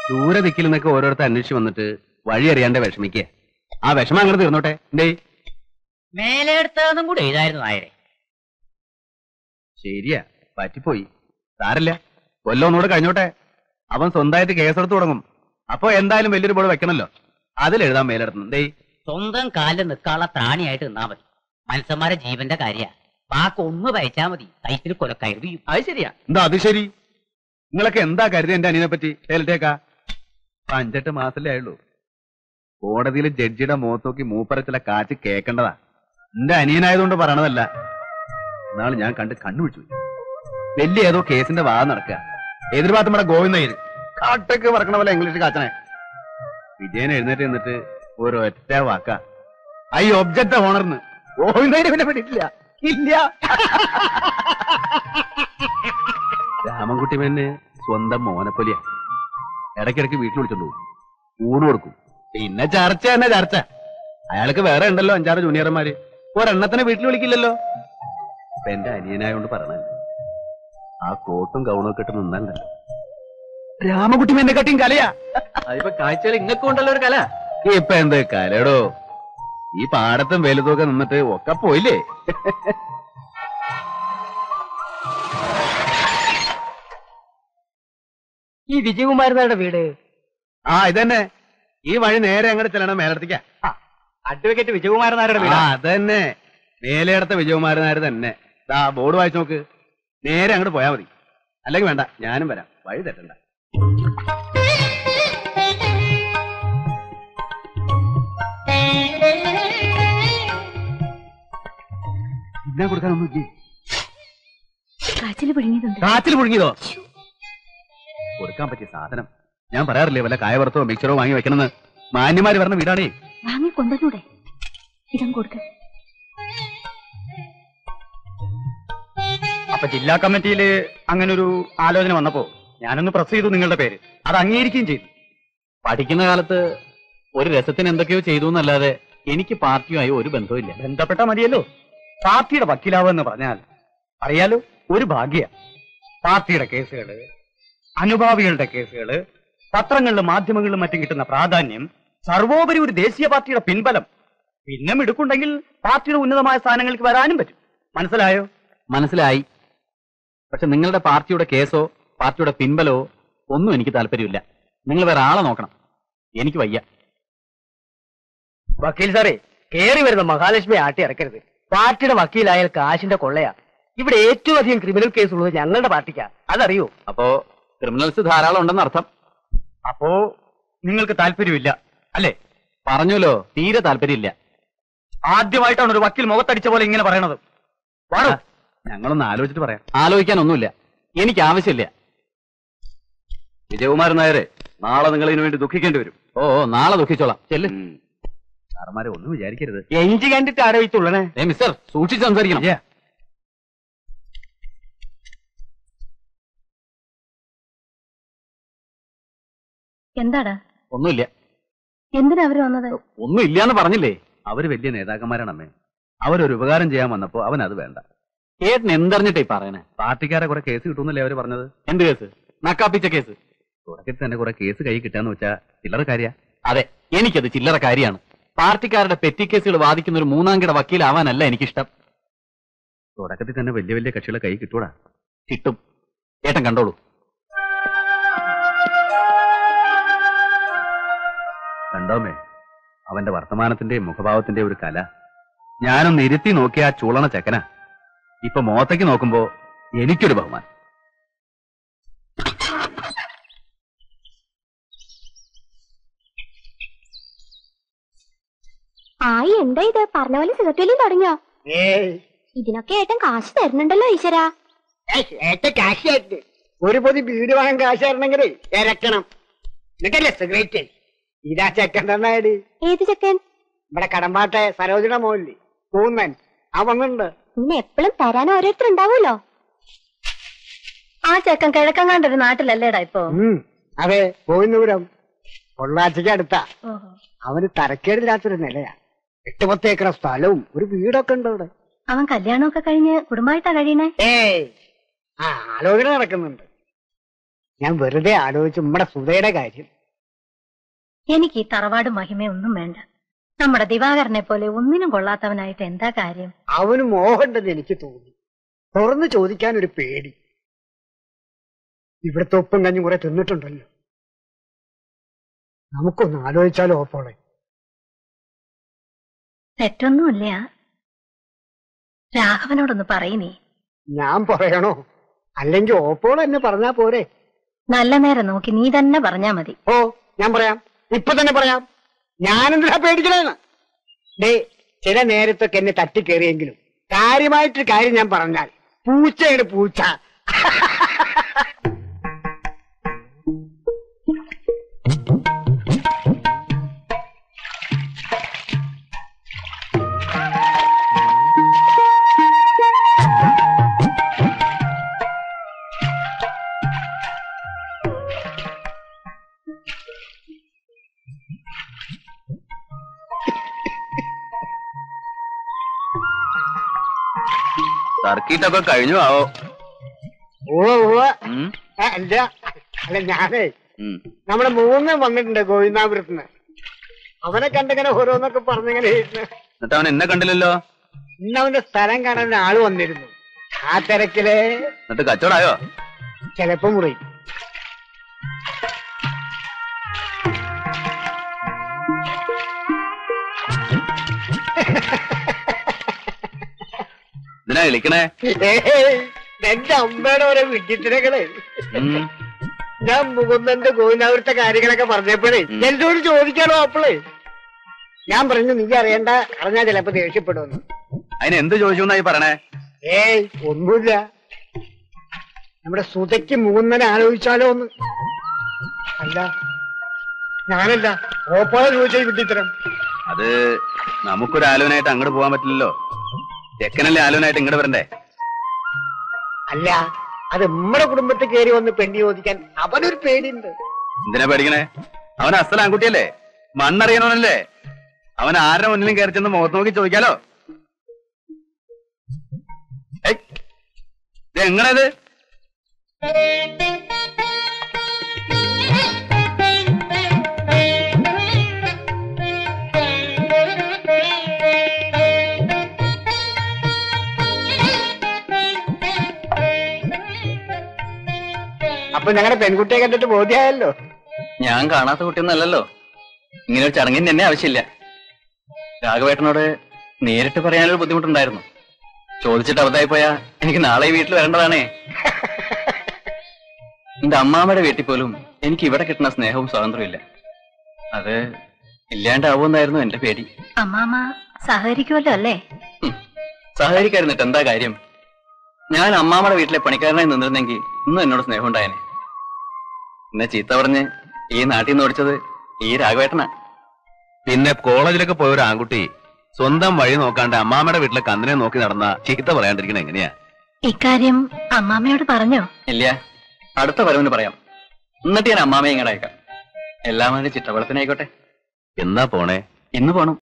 ദൂരെ ദിക്കിൽ നിന്നൊക്കെ ഓരോരുത്തർ അന്വേഷിച്ച് വന്നിട്ട് വഴി അറിയാണ്ട് വിഷമിക്കുക ആ വിഷമം അങ്ങനെ തീർന്നോട്ടെ എന്തേ മേലെ എടുത്തതും കൂടെ എഴുതായിരുന്നു നായരെ ശരിയാ പറ്റിപ്പോയി സാരല്ല കൊല്ലം ഒന്നുകൂടെ കഴിഞ്ഞോട്ടെ അവൻ സ്വന്തമായിട്ട് കേസെടുത്ത് തുടങ്ങും അപ്പൊ എന്തായാലും വലിയൊരു ബോർഡ് വെക്കണല്ലോ അതിലെഴുതാൻ മേലെടുത്തു എന്തേ സ്വന്തം കാലിൽ നിൽക്കാനുള്ള ത്രാണിയായിട്ട് നിന്നാ മതി മനുഷ്യന്മാരെ ജീവന്റെ കാര്യ ബാക്കി ഒന്ന് വയച്ചാ മതി കൈത്തിൽ കൊലക്കയറി വീഴും അത് ശരിയാ എന്താ അത് ശരി നിങ്ങളൊക്കെ എന്താ കരുതി എന്റെ അനിയനെ പറ്റി കേൾട്ടേക്കാ അഞ്ചെട്ട് മാസല്ലേ ആയുള്ളൂ കോടതിയിൽ ജഡ്ജിയുടെ മുഖത്ത് നോക്കി മൂപ്പറച്ചില കാറ്റ് കേൾക്കേണ്ടതാ എന്റെ അനിയനായതുകൊണ്ട് പറയണതല്ല എന്നാൾ ഞാൻ കണ്ട് കണ്ണുപിടിച്ചു വലിയ ഏതോ കേസിന്റെ വാ നടക്കുക എതിർഭാഗത്ത് നമ്മുടെ ഗോവിന്ദയ്യര് കാട്ടൊക്കെ പറക്കണ പോലെ ഇംഗ്ലീഷ് കാച്ചനെ വിജയൻ എഴുന്നേറ്റ് നിന്നിട്ട് ഒരൊറ്റ വാക്ക ഐ ഒബ്ജക്ട് ഓണർന്ന് ഗോവിന്ദയ്യര് പിന്നെ പിടിയിട്ടില്ല ഇല്ല രാമൻകുട്ടി മേനെ സ്വന്തം മോനപ്പൊലിയാ ഇടയ്ക്കിടയ്ക്ക് വീട്ടിൽ വിളിച്ചോണ്ടു ഊണ് കൊടുക്കും പിന്നെ ചർച്ച തന്നെ ചർച്ച അയാൾക്ക് വേറെ ഉണ്ടല്ലോ അഞ്ചാറ് ജൂനിയർമാര് ഒരെണ്ണത്തിനെ വീട്ടിൽ വിളിക്കില്ലല്ലോ ഇപ്പൊ എന്റെ അനിയനായോണ്ട് പറഞ്ഞ ആ കോട്ടും ഗൗണും ഒക്കെ ഇട്ട് നിന്നണ്ടല്ലോ രാമകുട്ടി മേന്റെ കട്ടിയും കലയാ അതിപ്പോ കാഴ്ചകൾ ഇങ്ങക്ക് കൊണ്ടല്ലോ ഒരു കല ഇപ്പൊ എന്ത് കലടോ ഈ പാടത്തും വലുതൊക്കെ നിന്നിട്ട് ഒക്കെ പോയില്ലേ ഈ വിജയകുമാരനാരുടെ വീട് ആ ഇതന്നെ ഈ വഴി നേരെ അങ്ങോട്ട് ചെല്ലണം മേലടത്തേക്കാ അഡ്വക്കേറ്റ് വിജയകുമാരനാരുടെ ആ അതന്നെ മേലെടുത്ത വിജയകുമാരനാര് തന്നെ ദാ ബോർഡ് വായിച്ചു നോക്ക് നേരെ അങ്ങോട്ട് പോയാ മതി അല്ലെങ്കിൽ വേണ്ട ഞാനും വരാം വഴി തെറ്റണ്ട എന്നാ കൊടുക്കാനൊന്നും ഇല്ലേ? കാച്ചില് പിടുങ്ങിയതുണ്ട് കാച്ചിൽ പുഴുങ്ങിയതോ കൊടുക്കാൻ പറ്റിയ സാധനം ഞാൻ പറയാറില്ലേ വല്ല കായവറുത്തോ മിക്സറോ വാങ്ങി വെക്കണമെന്ന് മാന്യമാര് പറഞ്ഞ വീടാണേ വാങ്ങി കൊണ്ടുവന്നൂടെ ഇതം കൊടുക്ക അപ്പൊ ജില്ലാ കമ്മിറ്റിയിൽ അങ്ങനെ ഒരു ആലോചന വന്നപ്പോ ഞാനൊന്ന് പ്രസ് ചെയ്തു നിങ്ങളുടെ പേര് അത് അംഗീകരിക്കുകയും ചെയ്തു പഠിക്കുന്ന കാലത്ത് ഒരു രസത്തിന് എന്തൊക്കെയോ ചെയ്തു എന്നല്ലാതെ എനിക്ക് പാർട്ടിയുമായി ഒരു ബന്ധവും ഇല്ല ബന്ധപ്പെട്ട മതിയല്ലോ പാർട്ടിയുടെ വക്കീലാവെന്ന് പറഞ്ഞാൽ അറിയാലോ ഒരു ഭാഗ്യ പാർട്ടിയുടെ കേസുകള് അനുഭാവികളുടെ കേസുകള് പത്രങ്ങളിലും മാധ്യമങ്ങളിലും മറ്റും കിട്ടുന്ന പ്രാധാന്യം സർവോപരി ഒരു ദേശീയ പാർട്ടിയുടെ പിൻബലം പിന്നെ മിടുക്കുണ്ടെങ്കിൽ പാർട്ടിയുടെ ഉന്നതമായ സ്ഥാനങ്ങൾക്ക് വരാനും പറ്റും മനസ്സിലായോ മനസ്സിലായി പക്ഷെ നിങ്ങളുടെ പാർട്ടിയുടെ കേസോ പാർട്ടിയുടെ പിൻബലമോ ഒന്നും എനിക്ക് താല്പര്യമില്ല നിങ്ങൾ വേറെ ആളെ നോക്കണം എനിക്ക് വയ്യ വക്കീൽ സാറേ കേറി വരുന്ന മഹാലക്ഷ്മി ആട്ടി ഇറക്കരുത് പാർട്ടിയുടെ വക്കീലായാൽ കാശിന്റെ കൊള്ളയാ ഇവിടെ ഏറ്റവും അധികം ക്രിമിനൽ കേസ് ഉള്ളത് ഞങ്ങളുടെ പാർട്ടിക്കാ അതറിയോ അപ്പോ ക്രിമിനൽസ് ധാരാളം ഉണ്ടെന്ന് അർത്ഥം അപ്പോ നിങ്ങൾക്ക് താല്പര്യമില്ല അല്ലേ പറഞ്ഞല്ലോ തീരെ താല്പര്യമില്ല ആദ്യമായിട്ടാണ് ഒരു വക്കീൽ മുഖത്തടിച്ച പോലെ ഇങ്ങനെ പറയണത് വാടോ ഞങ്ങളൊന്ന് ആലോചിച്ചിട്ട് പറയാം ആലോചിക്കാനൊന്നുമില്ല എനിക്ക് ആവശ്യമില്ല വിജയകുമാരൻ നായരെ നാളെ നിങ്ങൾ ഇതിനു വേണ്ടി ദുഃഖിക്കേണ്ടി വരും ഓ ഓ, നാളെ ദുഃഖിച്ചോളാം ചെല്ല് സാറന്മാരെ ഒന്നും വിചാരിക്കരുത് എഞ്ചി കണ്ടിട്ട് ആരോപിച്ചുള്ളണേ ഏ മിസ്റ്റർ സൂക്ഷിച്ച് സംസാരിക്കണം എന്താടാ ഒന്നുമില്ല എന്തിനാ അവര് വന്നത് ഒന്നും ഇല്ലാന്ന് പറഞ്ഞില്ലേ അവര് വലിയ നേതാക്കന്മാരാണ് അമ്മേ അവരൊരു ഉപകാരം ചെയ്യാൻ വന്നപ്പോ അവൻ അത് വേണ്ട ഏട്ടൻ എന്തറിഞ്ഞിട്ടേ പറയണേ പാർട്ടിക്കാരെ കുറെ കേസ് കിട്ടുമെന്നല്ലേ അവര് പറഞ്ഞത് എന്ത് കേസ് നക്കാപ്പിച്ച കേസ് തുടക്കത്തിൽ തന്നെ കുറെ കേസ് കൈ കിട്ടാന്ന് വെച്ചാ ചില്ലറ കാര്യ അതെ എനിക്കത് ചില്ലറ കാര്യമാണ് പാർട്ടിക്കാരുടെ പെറ്റി കേസുകൾ വാദിക്കുന്ന ഒരു മൂന്നാം കിട വക്കീലാവാനല്ല എനിക്കിഷ്ടം തുടക്കത്തിൽ തന്നെ വലിയ വലിയ കക്ഷികളെ കൈ കിട്ടൂടാ കിട്ടും ഏട്ടൻ കണ്ടോളൂ കണ്ടോമേ അവന്റെ വർത്തമാനത്തിന്റെയും മുഖഭാവത്തിന്റെയും ഒരു കല ഞാനൊന്ന് ഇരുത്തി നോക്കിയ ആ ചൂളണ ചെക്കന ഇപ്പൊ മുഖത്തേക്ക് നോക്കുമ്പോ എനിക്കൊരു ബഹുമാനം ആയി എന്താ ഇത് പറഞ്ഞ പോലെ സിഗരറ്റിലും തുടങ്ങിയോ ഇതിനൊക്കെ ഏട്ടൻ കാശ് തരുന്നുണ്ടല്ലോ ഈശ്വരാ ഒരു പൊതി വീട് വാങ്ങാൻ കാശ് തരണമെങ്കിലേ ഇരക്കണം എന്നിട്ടല്ലേ സിഗരറ്റ് ഇതാ ചെക്കൻ തന്നാടി ഏത് ചെക്കൻ ഇവിടെ കടമ്പാട്ടെ സരോജന മോഹൻലി കൂന്നൻ ആ വന്നിട്ടുണ്ട് ഇങ്ങനെ എപ്പോഴും തരാൻ ഓരോരുത്തർ ഉണ്ടാവുമല്ലോ ആ ചെക്കൻ കിഴക്കങ്ങാണ്ടൊരു നാട്ടിലല്ലേടാ ഇപ്പൊ ഉം, അതെ കോയിന്നൂരം പൊള്ളാച്ചിക്ക് അടുത്താ അവന് തരക്കേടില്ലാത്തൊരു നിലയാ എട്ട് പത്ത് ഏക്കർ സ്ഥലവും ഒരു വീടൊക്കെ ഉണ്ട് അവിടെ അവൻ കല്യാണമൊക്കെ കഴിഞ്ഞ് കുടുംബമായിട്ടാ കഴിയണേ ഏയ് ആ ആലോചന നടക്കുന്നുണ്ട് ഞാൻ വെറുതെ ആലോചിച്ചു നമ്മുടെ സുധയുടെ കാര്യം എനിക്ക് ഈ തറവാട് മഹിമയൊന്നും വേണ്ട നമ്മുടെ ദിവാകരനെ പോലെ ഒന്നിനും കൊള്ളാത്തവനായിട്ട് എന്താ കാര്യം അവന് മോഹമുണ്ടെന്ന് എനിക്ക് തോന്നി തുറന്നു ചോദിക്കാൻ ഒരു പേടി ഇവിടുത്തെ ഒപ്പം കഞ്ഞും കുറെ തിന്നിട്ടുണ്ടല്ലോ നമുക്കൊന്ന് ആലോചിച്ചാലോ ഓപ്പോളെ തെറ്റൊന്നുമില്ല രാഘവനോടൊന്ന് പറയുന്നേ ഞാൻ പറയണോ അല്ലെങ്കിൽ ഓപ്പോൾ എന്നെ പറഞ്ഞാ പോരെ നല്ല നേരം നോക്കി നീ തന്നെ പറഞ്ഞാ മതി ഓ ഞാൻ പറയാം ഇപ്പൊ തന്നെ പറയാം ഞാനെന്തിനാ പേടിക്കണേന്ന് ഡേ ചില നേരത്തൊക്കെ എന്നെ തട്ടിക്കേറിയെങ്കിലും കാര്യമായിട്ടൊരു കാര്യം ഞാൻ പറഞ്ഞാൽ പൂച്ചയാണ് പൂച്ച സർക്കിട്ടൊക്കെ കഴിഞ്ഞു ആവോ ഓ ഓ ഉം, അല്ല അല്ല ഞാനേ ഉം. നമ്മുടെ മൂന്ന് വന്നിട്ടുണ്ട് ഗോവിന്ദാപുരത്തുനിന്ന് അവനെ കണ്ടിങ്ങനെ ഓരോന്നൊക്കെ പറഞ്ഞിങ്ങനെ ഇരുന്ന് എന്നിട്ട് അവൻ എന്നെ കണ്ടില്ലല്ലോ ഇന്ന് അവന്റെ സ്ഥലം കാണാൻ ഒരാള് വന്നിരുന്നു ആ തിരക്കില് എന്നിട്ട് കച്ചവടായോ ചിലപ്പോ മുറി ഇതിനാ വിളിക്കണേ ഏയ്, എന്റെ അമ്മയുടെ ഓരോ വിഡ്ഢിത്തിരകളെ ഉം. ഞാൻ മുകുന്ദന്റെ ഗോവിന്ദാപുരത്തെ കാര്യങ്ങളൊക്കെ പറഞ്ഞപ്പോഴേ ഉം. എന്നോട് ചോദിക്കാണോ അപ്പോളേ ഞാൻ പറഞ്ഞു നീ അറിയണ്ട അറിഞ്ഞാ ചിലപ്പോ ദേഷ്യപ്പെടുമെന്ന് അതിന് എന്ത് ചോദിച്ചു എന്നായി പറയണേ ഏയ് ഒന്നുമില്ല നമ്മുടെ സുതയ്ക്ക് മുകുന്ദനെ ആലോചിച്ചാലോ ഒന്ന് അല്ല ഞാനല്ല ഓപ്പോളെ ചോദിച്ചാൽ വിട്ടിത്തരം അത് നമുക്കൊരു ആലോചനയായിട്ട് അങ്ങോട്ട് പോകാൻ പറ്റില്ലല്ലോ ചെക്കനല്ലേ ആലോചനയായിട്ട് ഇങ്ങോട്ട് വരണ്ടേ അല്ല അത് നമ്മുടെ കുടുംബത്തിൽ കയറി വന്ന് പെണ്ണി ചോദിക്കാൻ അവനൊരു പേടിയുണ്ട് എന്തിനാ പേടിക്കണേ അവൻ അസൽ ആൺകുട്ടിയല്ലേ മണ്ണറിയണവനല്ലേ അവൻ ആരുടെ മുന്നിലും കയറി ചെന്ന് മുഖത്ത് നോക്കി ചോദിക്കാലോ ഏയ്, ഇത് എങ്ങനെയത് അപ്പൊ ഞങ്ങളുടെ പെൺകുട്ടിയെ കണ്ടിട്ട് ബോധ്യമായല്ലോ ഞാൻ കാണാത്ത കുട്ടിയൊന്നല്ലല്ലോ ഇങ്ങനെ ഒരു ചടങ്ങിന് തന്നെ ആവശ്യമില്ല രാഘവേട്ടനോട് നേരിട്ട് പറയാനൊരു ബുദ്ധിമുട്ടുണ്ടായിരുന്നു ചോദിച്ചിട്ട് അബദ്ധമായി പോയാ എനിക്ക് നാളെ ഈ വീട്ടിൽ വരേണ്ടതാണേ എന്റെ അമ്മാമ്മയുടെ വീട്ടിൽ പോലും എനിക്ക് ഇവിടെ കിട്ടുന്ന സ്നേഹവും സ്വാതന്ത്ര്യവും ഇല്ല അത് ഇല്ലാണ്ടാവുമെന്നായിരുന്നു എന്റെ പേടി അമ്മാമ സഹകരിക്കുമല്ലോ അല്ലേ ഹും, സഹകരിക്കായിരുന്നിട്ട് എന്താ കാര്യം ഞാൻ അമ്മാമ്മയുടെ വീട്ടിലെ പണിക്കാരനായി നിന്നിരുന്നെങ്കിൽ ഇന്നും എന്നോട് സ്നേഹം ഉണ്ടായേനെ എന്നെ ചീത്ത പറഞ്ഞ് ഈ നാട്ടിൽ നിന്ന് ഓടിച്ചത് ഈ രാഘവേട്ടനാ പിന്നെ കോളേജിലൊക്കെ പോയ ഒരു ആൺകുട്ടി സ്വന്തം വഴി നോക്കാണ്ട് അമ്മാമ്മയുടെ വീട്ടിലെ കന്നിനെ നോക്കി നടന്ന ചീത്ത പറയാണ്ടിരിക്കണ എങ്ങനെയാ ഇക്കാര്യം അമ്മാമയോട് പറഞ്ഞോ ഇല്ല അടുത്ത വരവിന് പറയാം എന്നിട്ട് ഞാൻ അമ്മാമയെ ഇങ്ങോട്ട് അയക്കാം എല്ലാം അതിന്റെ ചിട്ടവളത്തിനായിക്കോട്ടെ എന്നാ പോണേ ഇന്ന് പോണം